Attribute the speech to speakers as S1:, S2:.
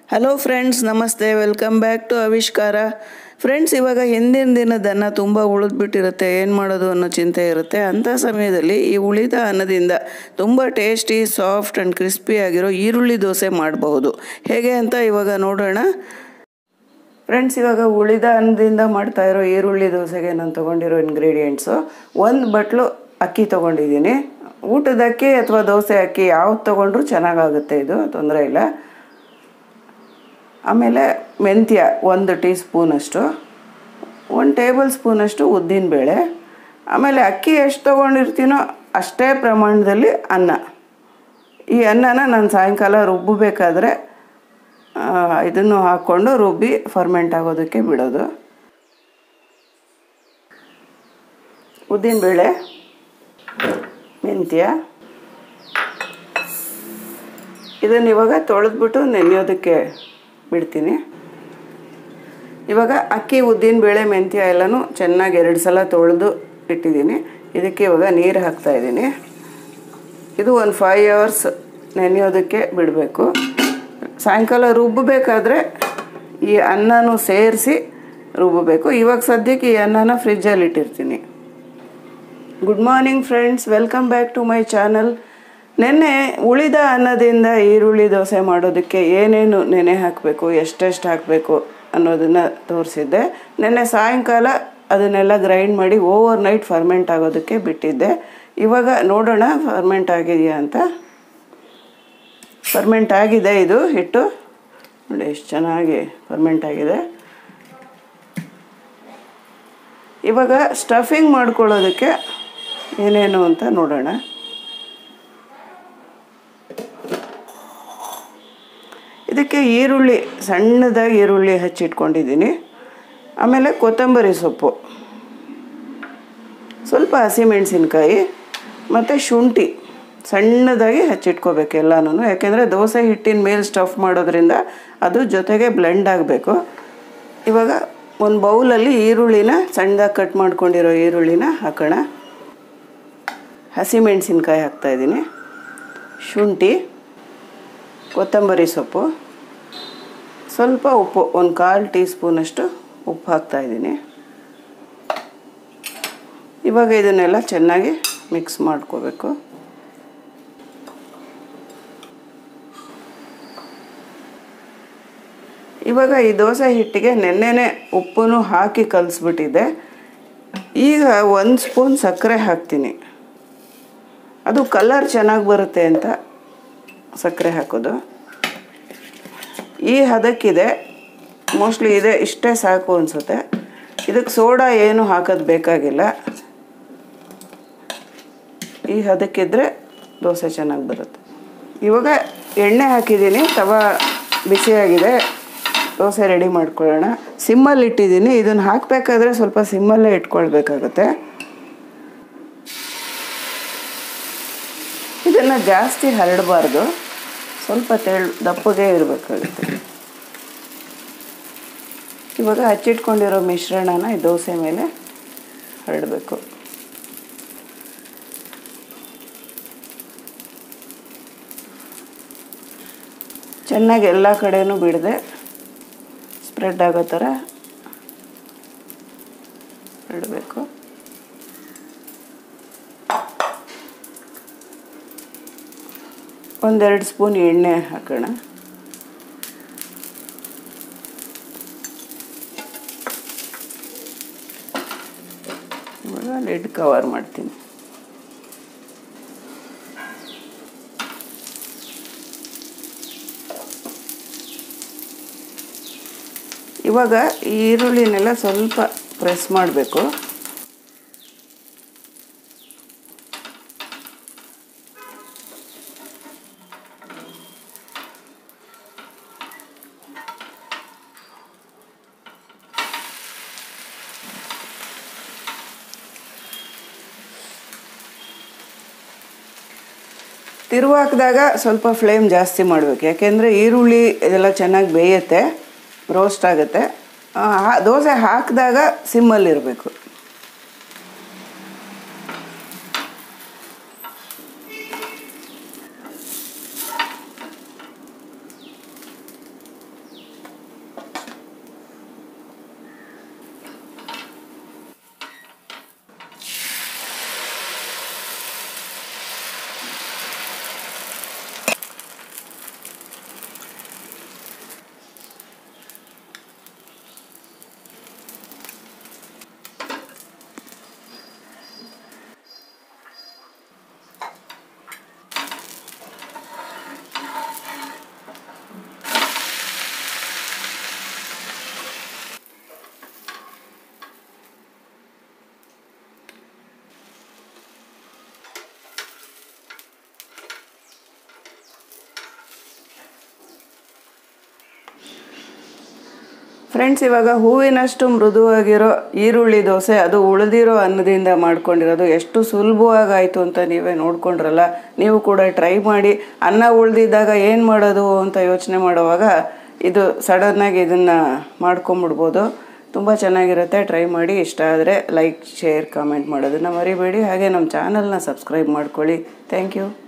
S1: hello friends ನಮಸ್ತೆ welcome back to Avishkara friends ಇವಾಗ ಹಿಂದಿನ ದಿನದ ಅನ್ನ ತುಂಬ ಉಳಿದ್ಬಿಟ್ಟಿರುತ್ತೆ ಏನು ಮಾಡೋದು ಅನ್ನೋ ಚಿಂತೆ ಇರುತ್ತೆ ಅಂಥ ಸಮಯದಲ್ಲಿ ಈ ಉಳಿದ ಅನ್ನದಿಂದ ತುಂಬ ಟೇಸ್ಟಿ ಸಾಫ್ಟ್ ಆ್ಯಂಡ್ ಕ್ರಿಸ್ಪಿ ಆಗಿರೋ ಈರುಳ್ಳಿ ದೋಸೆ ಮಾಡಬಹುದು ಹೇಗೆ ಅಂತ ಇವಾಗ ನೋಡೋಣ ಫ್ರೆಂಡ್ಸ್ ಇವಾಗ ಉಳಿದ ಅನ್ನದಿಂದ ಮಾಡ್ತಾ ಇರೋ ಈರುಳ್ಳಿ ದೋಸೆಗೆ ನಾನು ತೊಗೊಂಡಿರೋ ಇಂಗ್ರೀಡಿಯೆಂಟ್ಸು ಒಂದು ಬಟ್ಲು ಅಕ್ಕಿ ತೊಗೊಂಡಿದ್ದೀನಿ ಊಟದ ಅಕ್ಕಿ ಅಥವಾ ದೋಸೆ ಅಕ್ಕಿ ಯಾವ್ದು ತೊಗೊಂಡ್ರೂ ಚೆನ್ನಾಗಾಗುತ್ತೆ ಇದು ತೊಂದರೆ ಇಲ್ಲ ಆಮೇಲೆ ಮೆಂತ್ಯ ಒಂದು ಟೀ ಸ್ಪೂನಷ್ಟು ಒಂದು ಟೇಬಲ್ ಸ್ಪೂನಷ್ಟು ಉದ್ದಿನಬೇಳೆ ಆಮೇಲೆ ಅಕ್ಕಿ ಎಷ್ಟು ತೊಗೊಂಡಿರ್ತೀನೋ ಅಷ್ಟೇ ಪ್ರಮಾಣದಲ್ಲಿ ಅನ್ನ ಈ ಅನ್ನನ ನಾನು ಸಾಯಂಕಾಲ ರುಬ್ಬಬೇಕಾದ್ರೆ ಇದನ್ನು ಹಾಕ್ಕೊಂಡು ರುಬ್ಬಿ ಫರ್ಮೆಂಟ್ ಆಗೋದಕ್ಕೆ ಬಿಡೋದು ಉದ್ದಿನಬೇಳೆ ಮೆಂತ್ಯ ಇದನ್ನು ಇವಾಗ ತೊಳೆದ್ಬಿಟ್ಟು ನೆನೆಯೋದಕ್ಕೆ ಬಿಡ್ತೀನಿ ಇವಾಗ ಅಕ್ಕಿ ಉದ್ದಿನಬೇಳೆ ಮೆಂತ್ಯ ಎಲ್ಲನೂ ಚೆನ್ನಾಗಿ ಎರಡು ಸಲ ತೊಳೆದು ಇಟ್ಟಿದ್ದೀನಿ ಇದಕ್ಕೆ ಇವಾಗ ನೀರು ಹಾಕ್ತಾಯಿದ್ದೀನಿ ಇದು ಒಂದು ಫೈವ್ ಅವರ್ಸ್ ನೆನೆಯೋದಕ್ಕೆ ಬಿಡಬೇಕು ಸಾಯಂಕಾಲ ರುಬ್ಬಬೇಕಾದ್ರೆ ಈ ಅನ್ನನೂ ಸೇರಿಸಿ ರುಬ್ಬಬೇಕು ಇವಾಗ ಸದ್ಯಕ್ಕೆ ಈ ಅನ್ನನ ಫ್ರಿಜ್ಜಲ್ಲಿ ಇಟ್ಟಿರ್ತೀನಿ good morning friends welcome back to my channel ನೆನ್ನೆ ಉಳಿದ ಅನ್ನದಿಂದ ಈರುಳ್ಳಿ ದೋಸೆ ಮಾಡೋದಕ್ಕೆ ಏನೇನು ನೆನೆ ಹಾಕಬೇಕು ಎಷ್ಟೆಷ್ಟು ಹಾಕಬೇಕು ಅನ್ನೋದನ್ನು ತೋರಿಸಿದ್ದೆ ನೆನ್ನೆ ಸಾಯಂಕಾಲ ಅದನ್ನೆಲ್ಲ ಗ್ರೈಂಡ್ ಮಾಡಿ ಓವರ್ ನೈಟ್ ಫರ್ಮೆಂಟ್ ಆಗೋದಕ್ಕೆ ಬಿಟ್ಟಿದ್ದೆ ಇವಾಗ ನೋಡೋಣ ಫರ್ಮೆಂಟ್ ಆಗಿದೆಯಾ ಅಂತ ಫರ್ಮೆಂಟ್ ಆಗಿದೆ ಇದು ಹಿಟ್ಟು ನೋಡಿ ಎಷ್ಟು ಚೆನ್ನಾಗಿ ಫರ್ಮೆಂಟ್ ಆಗಿದೆ ಇವಾಗ ಸ್ಟಫಿಂಗ್ ಮಾಡ್ಕೊಳ್ಳೋದಕ್ಕೆ ಏನೇನು ಅಂತ ನೋಡೋಣ ಇದಕ್ಕೆ ಈರುಳ್ಳಿ ಸಣ್ಣದಾಗಿ ಈರುಳ್ಳಿ ಹಚ್ಚಿಟ್ಕೊಂಡಿದ್ದೀನಿ ಆಮೇಲೆ ಕೊತ್ತಂಬರಿ ಸೊಪ್ಪು ಸ್ವಲ್ಪ ಹಸಿಮೆಣಸಿನ್ಕಾಯಿ ಮತ್ತು ಶುಂಠಿ ಸಣ್ಣದಾಗಿ ಹಚ್ಚಿಟ್ಕೋಬೇಕು ಎಲ್ಲನೂ ಯಾಕೆಂದರೆ ದೋಸೆ ಹಿಟ್ಟಿನ ಮೇಲೆ ಸ್ಟಫ್ ಮಾಡೋದ್ರಿಂದ ಅದು ಜೊತೆಗೆ ಬ್ಲೆಂಡ್ ಆಗಬೇಕು ಇವಾಗ ಒಂದು ಬೌಲಲ್ಲಿ ಈರುಳ್ಳಿನ ಸಣ್ಣದಾಗಿ ಕಟ್ ಮಾಡ್ಕೊಂಡಿರೋ ಈರುಳ್ಳಿನ ಹಾಕೋಣ ಹಸಿಮೆಣಸಿನ್ಕಾಯಿ ಹಾಕ್ತಾಯಿದ್ದೀನಿ ಶುಂಠಿ ಕೊತ್ತಂಬರಿ ಸೊಪ್ಪು ಸ್ವಲ್ಪ ಉಪ್ಪು ಒಂದು ಕಾಲು ಟೀ ಸ್ಪೂನಷ್ಟು ಉಪ್ಪು ಹಾಕ್ತಾಯಿದ್ದೀನಿ ಇವಾಗ ಇದನ್ನೆಲ್ಲ ಚೆನ್ನಾಗಿ ಮಿಕ್ಸ್ ಮಾಡ್ಕೋಬೇಕು ಇವಾಗ ಈ ದೋಸೆ ಹಿಟ್ಟಿಗೆ ನೆನ್ನೆನೆ ಉಪ್ಪನ್ನು ಹಾಕಿ ಕಲಿಸ್ಬಿಟ್ಟಿದ್ದೆ ಈಗ ಒಂದು ಸ್ಪೂನ್ ಸಕ್ಕರೆ ಹಾಕ್ತೀನಿ ಅದು ಕಲರ್ ಚೆನ್ನಾಗಿ ಬರುತ್ತೆ ಅಂತ ಸಕ್ಕರೆ ಹಾಕೋದು ಈ ಹದಕ್ಕಿದೆ ಮೋಸ್ಟ್ಲಿ ಇದೆ ಇಷ್ಟೇ ಸಾಕು ಅನಿಸುತ್ತೆ ಇದಕ್ಕೆ ಸೋಡಾ ಏನು ಹಾಕೋದು ಬೇಕಾಗಿಲ್ಲ ಈ ಹದಕ್ಕಿದ್ರೆ ದೋಸೆ ಚೆನ್ನಾಗಿ ಬರುತ್ತೆ ಇವಾಗ ಎಣ್ಣೆ ಹಾಕಿದ್ದೀನಿ ತವಾ ಬಿಸಿಯಾಗಿದೆ ದೋಸೆ ರೆಡಿ ಮಾಡ್ಕೊಳ್ಳೋಣ ಸಿಮ್ಮಲ್ಲಿ ಇಟ್ಟಿದ್ದೀನಿ ಇದನ್ನು ಹಾಕಬೇಕಾದ್ರೆ ಸ್ವಲ್ಪ ಸಿಮ್ಮಲ್ಲೇ ಇಟ್ಕೊಳ್ಬೇಕಾಗುತ್ತೆ ಇದನ್ನು ಜಾಸ್ತಿ ಹರಡಬಾರ್ದು ಸ್ವಲ್ಪ ತೆಳು ದಪ್ಪಗೆ ಇರಬೇಕಾಗುತ್ತೆ ಇವಾಗ ಹಚ್ಚಿಟ್ಕೊಂಡಿರೋ ಮಿಶ್ರಣನ ಈ ದೋಸೆ ಮೇಲೆ ಹರಡಬೇಕು ಚೆನ್ನಾಗಿ ಎಲ್ಲ ಕಡೆಯೂ ಬಿಡದೆ ಸ್ಪ್ರೆಡ್ ಆಗೋ ಥರ ಹರಡಬೇಕು ಒಂದೆರಡು ಸ್ಪೂನ್ ಎಣ್ಣೆ ಹಾಕೋಣ ಇವಾಗ ಲಿಡ್ ಕವರ್ ಮಾಡ್ತೀನಿ ಇವಾಗ ಈ ಈರುಳ್ಳಿನೆಲ್ಲ ಸ್ವಲ್ಪ ಪ್ರೆಸ್ ಮಾಡಬೇಕು ತಿರುವು ಹಾಕಿದಾಗ ಸ್ವಲ್ಪ ಫ್ಲೇಮ್ ಜಾಸ್ತಿ ಮಾಡಬೇಕು ಯಾಕೆಂದರೆ ಈರುಳ್ಳಿ ಇದೆಲ್ಲ ಚೆನ್ನಾಗಿ ಬೇಯುತ್ತೆ ರೋಸ್ಟ್ ಆಗುತ್ತೆ ದೋಸೆ ಹಾಕಿದಾಗ ಸಿಮ್ಮಲ್ಲಿರಬೇಕು ಫ್ರೆಂಡ್ಸ್ ಇವಾಗ ಹೂವಿನಷ್ಟು ಮೃದುವಾಗಿರೋ ಈರುಳ್ಳಿ ದೋಸೆ ಅದು ಉಳಿದಿರೋ ಅನ್ನದಿಂದ ಮಾಡ್ಕೊಂಡಿರೋದು ಎಷ್ಟು ಸುಲಭವಾಗಾಯಿತು ಅಂತ ನೀವೇ ನೋಡ್ಕೊಂಡ್ರಲ್ಲ ನೀವು ಕೂಡ ಟ್ರೈ ಮಾಡಿ ಅನ್ನ ಉಳಿದಿದ್ದಾಗ ಏನು ಮಾಡೋದು ಅಂತ ಯೋಚನೆ ಮಾಡುವಾಗ ಇದು ಸಡನ್ನಾಗಿ ಇದನ್ನು ಮಾಡ್ಕೊಂಬಿಡ್ಬೋದು ತುಂಬ ಚೆನ್ನಾಗಿರುತ್ತೆ ಟ್ರೈ ಮಾಡಿ ಇಷ್ಟ ಆದರೆ ಲೈಕ್ ಶೇರ್ ಕಾಮೆಂಟ್ ಮಾಡೋದನ್ನು ಮರಿಬೇಡಿ ಹಾಗೆ ನಮ್ಮ ಚಾನಲ್ನ ಸಬ್ಸ್ಕ್ರೈಬ್ ಮಾಡ್ಕೊಳ್ಳಿ ಥ್ಯಾಂಕ್ ಯು